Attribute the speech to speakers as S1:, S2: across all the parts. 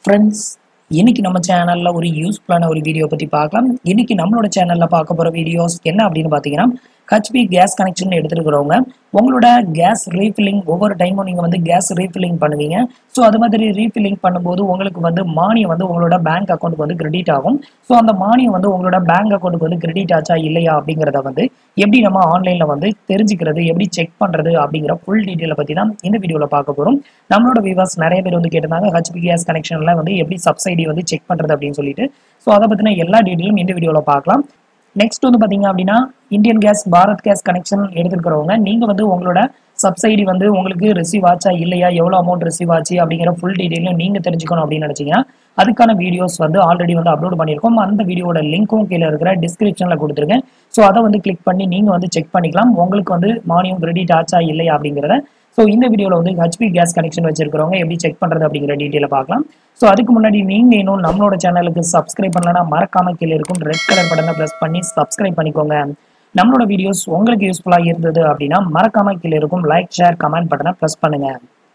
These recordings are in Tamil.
S1: ஃப்ரெண்ட்ஸ் இன்னைக்கு நம்ம சேனல்ல ஒரு யூஸ்ஃபுல்லான ஒரு வீடியோ பத்தி பார்க்கலாம் இன்னைக்கு நம்மளோட சேனல்ல பார்க்க போற வீடியோஸ் என்ன அப்படின்னு பாத்தீங்கன்னா ஹெச்பி கேஸ் கனெக்ஷன் எடுத்துருக்கிறவங்க உங்களோட கேஸ் ரீஃபில்லிங் ஒவ்வொரு டைமும் நீங்க வந்து கேஸ் ரீஃபில்லிங் பண்ணுவீங்க ஸோ அது மாதிரி ரீஃபில்லிங் பண்ணும்போது உங்களுக்கு வந்து மானியம் வந்து உங்களோட பேங்க் அக்கௌண்ட்டுக்கு வந்து கிரெடிட் ஆகும் ஸோ அந்த மானியம் வந்து உங்களோட பேங்க் அக்கௌண்ட்டுக்கு வந்து கிரெடிட் ஆச்சா இல்லையா அப்படிங்கிறத வந்து எப்படி நம்ம ஆன்லைன்ல வந்து தெரிஞ்சுக்கிறது எப்படி செக் பண்றது அப்படிங்கிற ஃபுல் டீட்டெயிலை பத்தி தான் இந்த வீடியோல பார்க்க போறோம் நம்மளோட விவாஸ் நிறைய பேர் வந்து கேட்டிருந்தாங்க ஹெச்பி கேஸ் கனெக்ஷன்ல வந்து எப்படி சப்சைடி வந்து செக் பண்றது அப்படின்னு சொல்லிட்டு ஸோ அதை பத்தின எல்லா டீட்டெயிலும் இந்த வீடியோல பார்க்கலாம் நெக்ஸ்ட் வந்து பாத்தீங்க அப்படின்னா Indian gas Bharat gas connection எடுத்துருக்கிறவங்க நீங்க வந்து உங்களோட சப்சைடி வந்து உங்களுக்கு ரிசீவ் ஆச்சா இல்லையா எவ்வளவு அமௌண்ட் ரிசீவ் ஆச்சு அப்படிங்கிற ஃபுல் டீடைலும் நீங்க தெரிஞ்சுக்கணும் அப்படின்னு நினைச்சீங்கன்னா அதுக்கான வீடியோஸ் வந்து ஆல்ரெடி வந்து அப்லோட் பண்ணியிருக்கோம் அந்த வீடியோட லிங்க்கும் கீழே இருக்கிற டிஸ்கிரிப்ஷன்ல கொடுத்துருக்கேன் ஸோ அதை வந்து கிளிக் பண்ணி நீங்க வந்து செக் பண்ணிக்கலாம் உங்களுக்கு வந்து மானியம் கிரெடிட் ஆச்சா இல்லையா அப்படிங்கிறத ஸோ இந்த வீடியோவில் வந்து ஹெச்பி கேஸ் கனெக்ஷன் வச்சிருக்கிறவங்க எப்படி செக் பண்ணுறது அப்படிங்கிற டீட்டெயிலை பார்க்கலாம் ஸோ அதுக்கு முன்னாடி நீங்கள் இன்னும் நம்மளோட சேனலுக்கு சப்ஸ்கிரைப் பண்ணலன்னா மறக்காம கீழே இருக்கும் ரெட் கலர் பட்டனை ப்ரெஸ் பண்ணி சப்ஸ்கிரைப் பண்ணிக்கோங்க நம்மளோட வீடியோஸ் உங்களுக்கு யூஸ்ஃபுல்லாக இருந்தது அப்படின்னா மறக்காம கீழே இருக்கும் லைக் ஷேர் கமெண்ட் பட்டனை ப்ரெஸ் பண்ணுங்க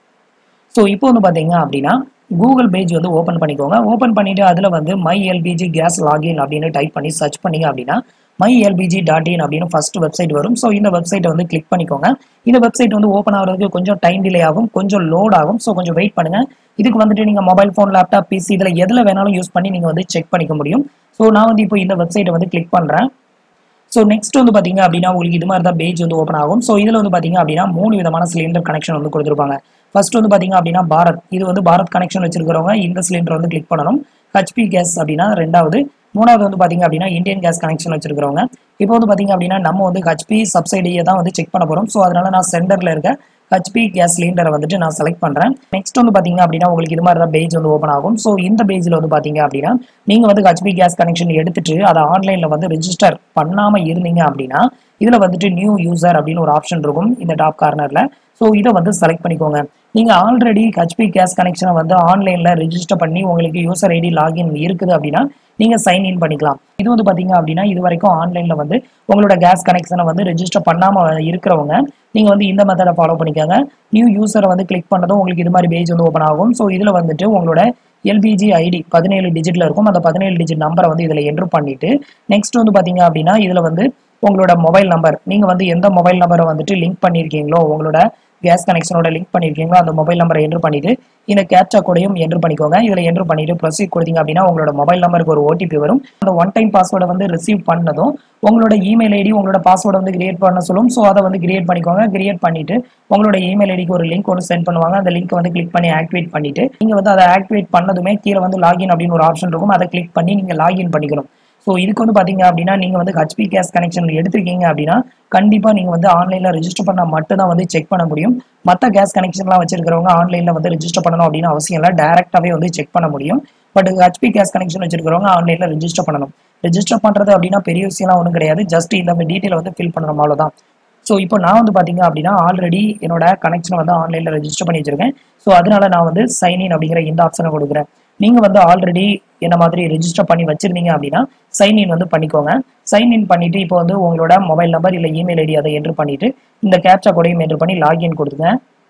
S1: ஸோ இப்போ வந்து பார்த்தீங்க அப்படின்னா கூகுள் பேஜ் வந்து ஓப்பன் பண்ணிக்கோங்க ஓப்பன் பண்ணிட்டு அதில் வந்து மை எல்பிஜி கேஸ் லாகின் அப்படின்னு டைப் பண்ணி சர்ச் பண்ணீங்க அப்படின்னா மை எல்பிஜி டாட் இன் அப்படின்னு ஃபர்ஸ்ட் வெப்சைட் வரும் ஸோ இந்த வெப்சைட்டை வந்து கிளிக் பண்ணிக்கோங்க இந்த வெப்சைட் வந்து ஓப்பன் ஆகிறதுக்கு கொஞ்சம் டைம் டிலே ஆகும் கொஞ்சம் லோட் ஆகும் ஸோ கொஞ்சம் வெயிட் பண்ணுங்க இதுக்கு வந்துட்டு நீங்கள் மொபைல் ஃபோன் லேப்டாப் பிசி இதில் எதில் வேணாலும் யூஸ் பண்ணி நீங்கள் வந்து செக் பண்ணிக்க முடியும் ஸோ நான் வந்து இப்போ இந்த வெப்சைட்டை வந்து கிளிக் பண்ணுறேன் ஸோ நெக்ஸ்ட் வந்து பார்த்தீங்க அப்படின்னா உங்களுக்கு இது மாதிரி தான் பேஜ் வந்து ஓப்பன் ஆகும் ஸோ இதில் வந்து பார்த்தீங்க அப்படின்னா மூணு விதமான சிலிண்டர் கனெக்ஷன் வந்து கொடுத்துருப்பாங்க ஃபர்ஸ்ட் வந்து பார்த்தீங்க அப்படின்னா பாரத் இது வந்து பாரத் கனெக்ஷன் வச்சிருக்கிறவங்க இந்த சிலிண்டர் வந்து கிளிக் பண்ணணும் ஹெச்பி கேஸ் அப்படின்னா ரெண்டாவது மூணாவது வந்து பார்த்தீங்க அப்படின்னா இந்தியன் கேஸ் கனெக்ஷன் வச்சிருக்கிறவங்க இப்போ வந்து பார்த்தீங்க அப்படின்னா நம்ம வந்து ஹெச்பி சப்சைடியை தான் வந்து செக் பண்ண போகிறோம் ஸோ அதனால நான் சென்டரில் இருக்க ஹெச்பி கேஸ் சிலிண்டரை வந்துட்டு நான் செலக்ட் பண்ணுறேன் நெக்ஸ்ட் வந்து பார்த்தீங்க அப்படின்னா உங்களுக்கு இது மாதிரி தான் பேஜ் வந்து ஓப்பன் ஆகும் ஸோ இந்த பேஜில் வந்து பார்த்தீங்க அப்படின்னா நீங்கள் வந்து ஹெச்பி கேஸ் கனெக்ஷன் எடுத்துட்டு அதை ஆன்லைனில் வந்து ரெஜிஸ்டர் பண்ணாமல் இருந்தீங்க அப்படின்னா இதில் வந்துட்டு நியூ யூசர் அப்படின்னு ஒரு ஆப்ஷன் இருக்கும் இந்த டாப் கார்னரில் ஸோ இதை வந்து செலக்ட் பண்ணிக்கோங்க நீங்கள் ஆல்ரெடி ஹெச்பி கேஸ் கனெக்ஷனை வந்து ஆன்லைனில் ரெஜிஸ்டர் பண்ணி உங்களுக்கு யூசர் ஐடி லாகின் இருக்குது அப்படின்னா நீங்கள் சைன் இன் பண்ணிக்கலாம் இது வந்து பார்த்தீங்க அப்படின்னா இது வரைக்கும் ஆன்லைனில் வந்து உங்களோட கேஸ் கனெக்ஷனை வந்து ரெஜிஸ்டர் பண்ணாமல் இருக்கிறவங்க நீங்கள் வந்து இந்த மெத்தடை ஃபாலோ பண்ணிக்கோங்க நியூ யூசரை வந்து கிளிக் பண்ணதும் உங்களுக்கு இது மாதிரி பேஜ் வந்து ஓப்பன் ஆகும் ஸோ இதில் வந்துட்டு உங்களோட எல்பிஜி ஐடி பதினேழு டிஜிட்ல இருக்கும் அந்த பதினேழு டிஜிட் நம்பரை வந்து இதில் என்ட்ரு பண்ணிட்டு நெக்ஸ்ட் வந்து பார்த்தீங்க அப்படின்னா இதில் வந்து உங்களோட மொபைல் நம்பர் நீங்கள் வந்து எந்த மொபைல் நம்பரை வந்துட்டு லிங்க் பண்ணியிருக்கீங்களோ உங்களோட கேஸ் கனெக்ஷனோட லிங்க் பண்ணியிருக்கீங்களோ அந்த மொபைல் நம்பரை என்ட்ரு பண்ணிட்டு இந்த கேப்சா கூடயும் என்ட்ரு பண்ணிக்கோங்க இதில் என்ட்ரு பண்ணிட்டு ப்ரொசீட் கொடுத்தீங்க அப்படின்னா உங்களோட மொபைல் நம்பருக்கு ஒரு ஓடிபி வரும் அந்த ஒன் டைம் பாஸ்வேர்டை வந்து ரிசீவ் பண்ணதும் உங்களோட இமெயில் ஐடி உங்களோட பாஸ்வேர்டை வந்து கிரியேட் பண்ண சொல்லும் ஸோ அதை வந்து கிரியேட் பண்ணிக்கோங்க கிரியேட் பண்ணிட்டு உங்களோட இமெயில் ஐடிக்கு ஒரு லிங்க் ஒன்று சென்ட் பண்ணுவாங்க அந்த லிங்க் வந்து கிளிக் பண்ணி ஆக்டிவேட் பண்ணிட்டு நீங்கள் வந்து அதை ஆக்டிவேட் பண்ணதுமே கீழே வந்து லாகின் அப்படின்னு ஒரு ஆப்ஷன் இருக்கும் அதை கிளிக் பண்ணி நீங்கள் லாகின் பண்ணிக்கணும் ஸோ இதுக்கு வந்து பார்த்தீங்க அப்படின்னா நீங்கள் வந்து ஹெச்பி கேஸ் கனெக்ஷன் எடுத்திருக்கீங்க அப்படின்னா கண்டிப்பாக நீங்கள் வந்து ஆன்லைனில் ரெஜிஸ்டர் பண்ணால் மட்டும் தான் வந்து செக் பண்ண முடியும் மற்ற கேஸ் கனெக்ஷன்லாம் வச்சிருக்கிறவங்க ஆன்லைனில் வந்து ரெஜிஸ்டர் பண்ணணும் அப்படின்னு அவசியம் இல்லை டேரெக்டாகவே வந்து செக் பண்ண முடியும் பட் ஹெச்பி கேஸ் கனெக்ஷன் வச்சிருக்கிறவங்க ஆன்லைனில் ரெஜிஸ்டர் பண்ணணும் ரெஜிஸ்டர் பண்ணுறது அப்படின்னா பெரிய விஷயம்லாம் ஒன்றும் கிடையாது ஜஸ்ட் இந்த டீட்டெயில் வந்து ஃபில் பண்ணணும் அவ்வளோதான் ஸோ இப்போ நான் வந்து பார்த்தீங்க அப்படின்னா ஆல்ரெடி என்னோட கனெக்ஷனை வந்து ஆன்லைனில் ரெஜிஸ்டர் பண்ணி வச்சிருக்கேன் ஸோ அதனால நான் வந்து சைன் இன் அப்படிங்கிற இந்த ஆப்ஷனை கொடுக்குறேன் நீங்கள் வந்து ஆல்ரெடி என்ன மாதிரி ரெஜிஸ்டர் பண்ணி வச்சிருந்தீங்க அப்படின்னா சைன் இன் வந்து பண்ணிக்கோங்க சைன் இன் பண்ணிட்டு இப்போ வந்து உங்களோட மொபைல் நம்பர் இல்லை இமெயில் ஐடி அதை என்ட்ரு பண்ணிட்டு இந்த கேப்சா கூடயும் என்ட்ரு பண்ணி லாகின் கொடுத்துங்க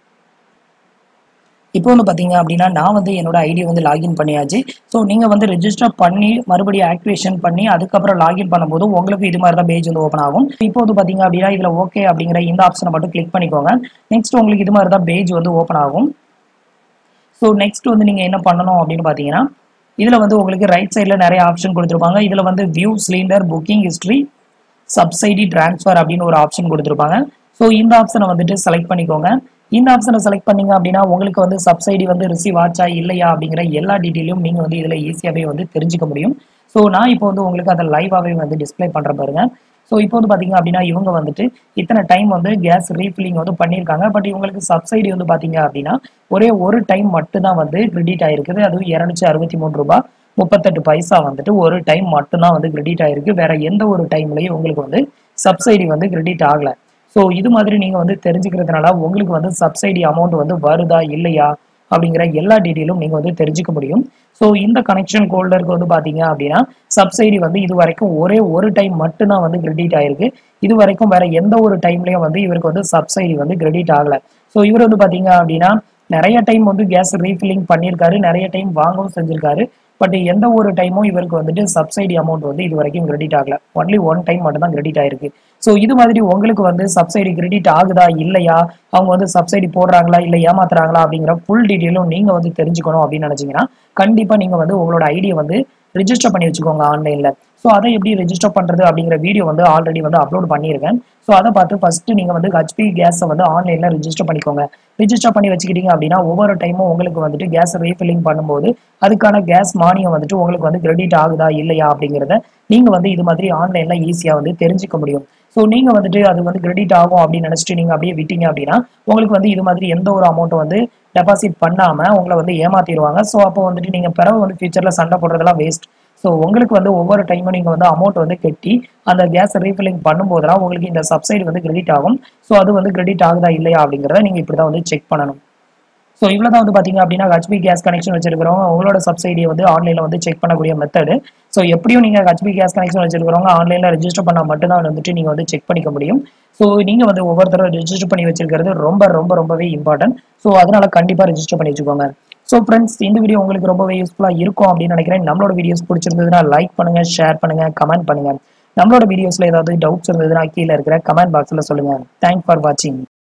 S1: இப்போ வந்து பார்த்தீங்க அப்படின்னா நான் வந்து என்னோட ஐடி வந்து லாகின் பண்ணியாச்சு ஸோ நீங்கள் வந்து ரெஜிஸ்டர் பண்ணி மறுபடியும் ஆக்டிவேஷன் பண்ணி அதுக்கப்புறம் லாகின் பண்ணும்போது உங்களுக்கு இது மாதிரி தான் பேஜ் வந்து ஓப்பன் ஆகும் இப்போ வந்து பார்த்தீங்க அப்படின்னா இதில் ஓகே அப்படிங்கிற இந்த ஆப்ஷனை மட்டும் கிளிக் பண்ணிக்கோங்க நெக்ஸ்ட் உங்களுக்கு இது மாதிரி தான் பேஜ் வந்து ஓப்பன் ஆகும் ஸோ நெக்ஸ்ட் வந்து நீங்கள் என்ன பண்ணணும் அப்படின்னு பார்த்தீங்கன்னா இதில் வந்து உங்களுக்கு ரைட் சைடில் நிறைய ஆப்ஷன் கொடுத்துருப்பாங்க இதில் வந்து view cylinder booking history subsidy transfer அப்படின்னு ஒரு ஆப்ஷன் கொடுத்துருப்பாங்க ஸோ இந்த ஆப்ஷனை வந்துட்டு செலக்ட் பண்ணிக்கோங்க இந்த ஆப்ஷனை செலக்ட் பண்ணீங்க அப்படின்னா உங்களுக்கு வந்து சப்சைடி வந்து ரிசீவ் ஆச்சா இல்லையா அப்படிங்கிற எல்லா டீட்டெயிலும் நீங்கள் வந்து இதில் ஈஸியாகவே வந்து தெரிஞ்சுக்க முடியும் ஸோ நான் இப்போ வந்து உங்களுக்கு அதை லைவாகவே வந்து டிஸ்பிளே பண்ணுற பாருங்க ஸோ இப்போ வந்து பார்த்தீங்க அப்படின்னா இவங்க வந்துட்டு இத்தனை டைம் வந்து கேஸ் ரீஃபில்லிங் வந்து பண்ணியிருக்காங்க பட் இவங்களுக்கு சப்சைடி வந்து பார்த்தீங்க அப்படின்னா ஒரே ஒரு டைம் மட்டும்தான் வந்து கிரெடிட் ஆயிருக்குது அதுவும் இரநூத்தி அறுபத்தி மூணு ரூபாய் முப்பத்தெட்டு பைசா வந்துட்டு ஒரு டைம் மட்டும்தான் வந்து கிரெடிட் ஆயிருக்கு வேற எந்த ஒரு டைம்லையும் உங்களுக்கு வந்து சப்சைடி வந்து கிரெடிட் ஆகலை ஸோ இது மாதிரி நீங்கள் வந்து தெரிஞ்சுக்கிறதுனால உங்களுக்கு வந்து சப்சைடி அமௌண்ட் வந்து வருதா இல்லையா அப்படிங்கிற எல்லா டீட்டெயிலும் நீங்கள் வந்து தெரிஞ்சுக்க முடியும் ஸோ இந்த கனெக்ஷன் ஹோல்டருக்கு வந்து பார்த்தீங்க அப்படின்னா சப்சைடி வந்து இது வரைக்கும் ஒரே ஒரு டைம் மட்டும்தான் வந்து கிரெடிட் ஆயிருக்கு இது வரைக்கும் வேற எந்த ஒரு டைம்லையும் வந்து இவருக்கு வந்து சப்சைடி வந்து கிரெடிட் ஆகலை ஸோ இவர் வந்து பார்த்தீங்க அப்படின்னா நிறைய டைம் வந்து கேஸ் ரீஃபில்லிங் பண்ணியிருக்காரு நிறைய டைம் வாங்கவும் செஞ்சிருக்காரு பட் எந்த ஒரு டைமும் இவருக்கு வந்துட்டு சப்சைடி அமௌண்ட் வந்து இது வரைக்கும் கிரெடிட் ஆகல ஒன்லி ஒன் டைம் மட்டும் தான் கிரெடிட் ஆயிருக்கு ஸோ இது மாதிரி உங்களுக்கு வந்து சப்சைடி கிரெடிட் ஆகுதா இல்லையா அவங்க வந்து சப்சைடி போடுறாங்களா இல்லை ஏமாத்துறாங்களா அப்படிங்கிற ஃபுல் டீட்டெயிலும் நீங்கள் வந்து தெரிஞ்சுக்கணும் அப்படின்னு நினச்சிங்கன்னா கண்டிப்பாக நீங்கள் வந்து உங்களோட ஐடியை வந்து ரிஜிஸ்டர் பண்ணி வச்சுக்கோங்க ஆன்லைனில் ஸோ அதை எப்படி ரெஜிஸ்டர் பண்ணுறது அப்படிங்கிற வீடியோ வந்து ஆல்ரெடி வந்து அப்லோட் பண்ணியிருக்கேன் ஸோ அதை பார்த்து ஃபஸ்ட்டு நீங்கள் வந்து ஹெச்பி கேஸை வந்து ஆன்லைனில் ரிஜிஸ்டர் பண்ணிக்கோங்க ரிஜிஸ்டர் பண்ணி வச்சுக்கிட்டீங்க அப்படின்னா ஒவ்வொரு டைமும் உங்களுக்கு வந்துட்டு கேஸ் ரீஃபில்லிங் பண்ணும்போது அதுக்கான கேஸ் மானியம் வந்துட்டு உங்களுக்கு வந்து கிரெடிட் ஆகுதா இல்லையா அப்படிங்கிறத நீங்கள் வந்து இது மாதிரி ஆன்லைனில் ஈஸியாக வந்து தெரிஞ்சுக்க முடியும் ஸோ நீங்கள் வந்துட்டு அது வந்து கிரெடிட் ஆகும் அப்படின்னு நினச்சிட்டு நீங்கள் அப்படியே விட்டீங்க அப்படின்னா உங்களுக்கு வந்து இது மாதிரி எந்த ஒரு அமௌண்ட்டும் வந்து டெபாசிட் பண்ணாமல் உங்களை வந்து ஏமாத்திடுவாங்க ஸோ அப்போ வந்துட்டு நீங்கள் பிறகு வந்து ஃபியூச்சரில் சண்டை போடுறதெல்லாம் வேஸ்ட் ஸோ உங்களுக்கு வந்து ஒவ்வொரு டைமும் நீங்கள் வந்து அமௌண்ட் வந்து கட்டி அந்த கேஸ் ரீஃபில்லிங் பண்ணும்போதெல்லாம் உங்களுக்கு இந்த சப்சைடு வந்து கிரெடிட் ஆகும் ஸோ அது வந்து கிரெடிட் ஆகுதா இல்லையா அப்படிங்கிறத நீங்கள் இப்படி தான் வந்து செக் பண்ணணும் ஸோ இவ்வளோ தான் வந்து பார்த்தீங்க அப்படின்னா ஹெச்பி கேஸ் கனெக்ஷன் வச்சிருக்கிறவங்க உங்களோட சப்சைடியை வந்து ஆன்லைனில் வந்து செக் பண்ணக்கூடிய மெத்தடு ஸோ எப்படியும் நீங்கள் ஹெச்பி கேஸ் கனெக்ஷன் வச்சிருக்கிறவங்க ஆன்லைனில் ரெஜிஸ்டர் பண்ணால் மட்டும்தான் வந்துட்டு நீங்கள் வந்து செக் பண்ணிக்க முடியும் ஸோ நீங்கள் வந்து ஒவ்வொருத்தரும் ரெஜிஸ்டர் பண்ணி வச்சிருக்கிறது ரொம்ப ரொம்ப ரொம்பவே இம்பார்ட்டன்ட் ஸோ அதனால கண்டிப்பாக ரெஜிஸ்டர் பண்ணி வச்சுக்கோங்க ஸோ ஃப்ரெண்ட்ஸ் இந்த வீடியோ உங்களுக்கு ரொம்பவே யூஸ்ஃபுல்லாக இருக்கும் அப்படின்னு நினைக்கிறேன் நம்மளோட வீடியோஸ் பிடிச்சிருந்ததுன்னா லைக் பண்ணுங்க ஷேர் பண்ணுங்க கமெண்ட் பண்ணுங்க நம்மளோட வீடியோஸில் ஏதாவது டவுட்ஸ் இருந்ததுன்னா கீழே இருக்கிற கமெண்ட் பாக்ஸில் சொல்லுங்க தேங்க்ஸ் ஃபார் வாட்சிங்